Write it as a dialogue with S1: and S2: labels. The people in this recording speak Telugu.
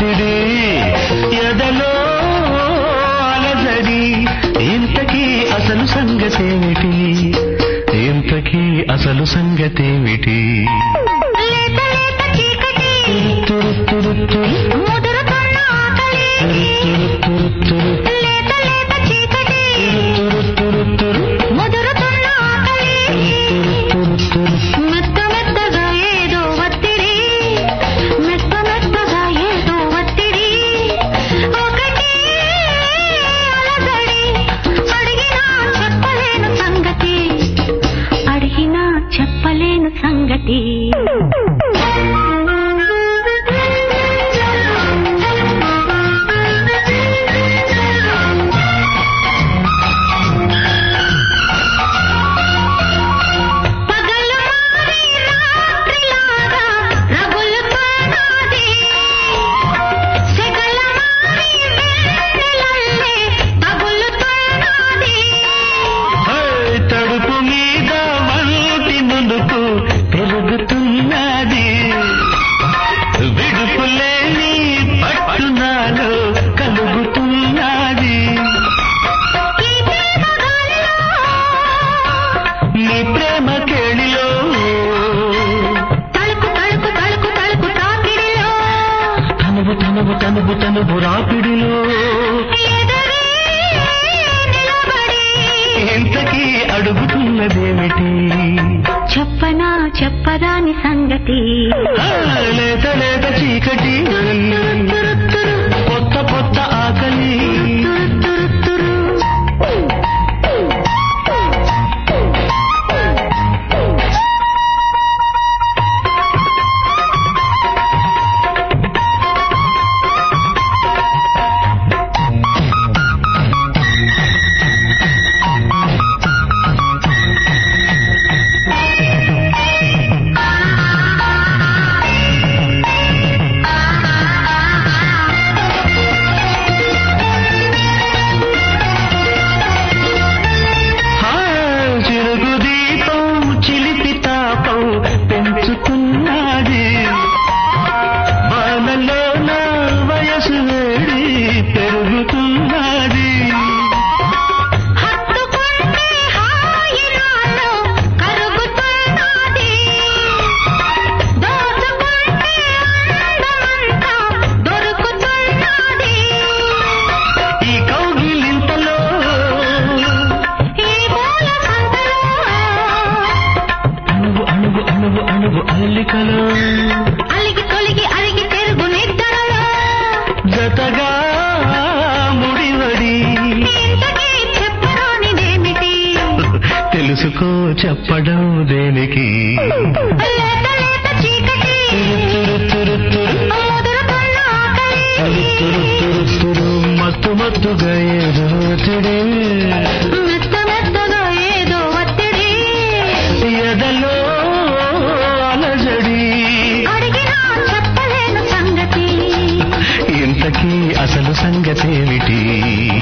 S1: ఒత్తిడి ఎదలో అలజడి ఇంతకీ అసలు సంగతేమిటి ఇంతకీ అసలు సంగతేమిటి
S2: లేత లేత చీకటి
S1: తురు తురు తురు
S2: ముదురుతున్న ఆకలి
S1: తురు తురు తురు
S2: లేత లేత చీకటి
S1: తురు తురు తురు
S2: ముదురుతున్న ఆకలి
S1: తురు తురు
S2: మెత్త మెత్తగా ఏదో ఒత్తిడి మెత్త మెత్తగా ఏదో ఒత్తిడి ఒకటి అలజడి అడిగినా చెప్పలేను సంగతి అడిగినా చెప్పలేను సంగతి పగలు మారి రాత్రిలాగా రగులుతున్నది సెగల మారి వెన్నెలల్లే తగులుతున్నది
S1: హే, తడుపు మీద వంటి నునుపు పెరుగుతున్నది విడుపులేని పట్టునాలో కలుగుతున్నది
S2: ఈ ప్రేమ గాలిలో
S1: నీ ప్రేమ కేళిలో
S2: తలుపు తలుపు తలుపు తలుపు తాకిడిలో
S1: తనువు తనువు తనువు తనువు రాపిడిలో
S2: ఎదురే నిలబడి
S1: ఇంతకీ అడుగుతున్నదేమిటి
S2: చెప్పనా చెప్పరాని సంగతి
S1: ఆ, లేత లేత చీకటి
S2: తురు తురు
S1: కొత్త కొత్త ఆకలి
S2: తురు తురు తురు
S1: ఆ, చిరుగు దీపం చిలిపి తాపం పెంచుతున్నది బాలలో నా వయసు వేడి పెరుగుతున్నది
S2: హత్తుకుంటే హాయి నాలో కరుగుతున్నది దోచుకుంటే అందమంతా దొరుకుతున్నది
S1: ఈ కౌగిలింతలో
S2: ఈ పూల సంతలో
S1: అణువు అణువు అణువు అణువు అల్లికలో
S2: అలిగి తొలిగి అరిగి తెరుగు నిద్రలో
S1: జతగా ముడివడి
S2: ఇంతకీ చెప్పరానిదేమిటి
S1: తెలుసుకో చెప్పడం దేనికి
S2: లేత లేత చీకటి
S1: తురు తురు తురు
S2: ముదురుతున్న ఆకలి
S1: తురు తురు తురు మత్తు మత్తుగా ఏదో చెడే
S2: మెత్త మెత్తగా ఏదో ఒత్తిడి
S1: ఎదలో అలజడి
S2: అడిగినా చెప్పలేను సంగతి
S1: ఇంతకీ అసలు సంగతేమిటి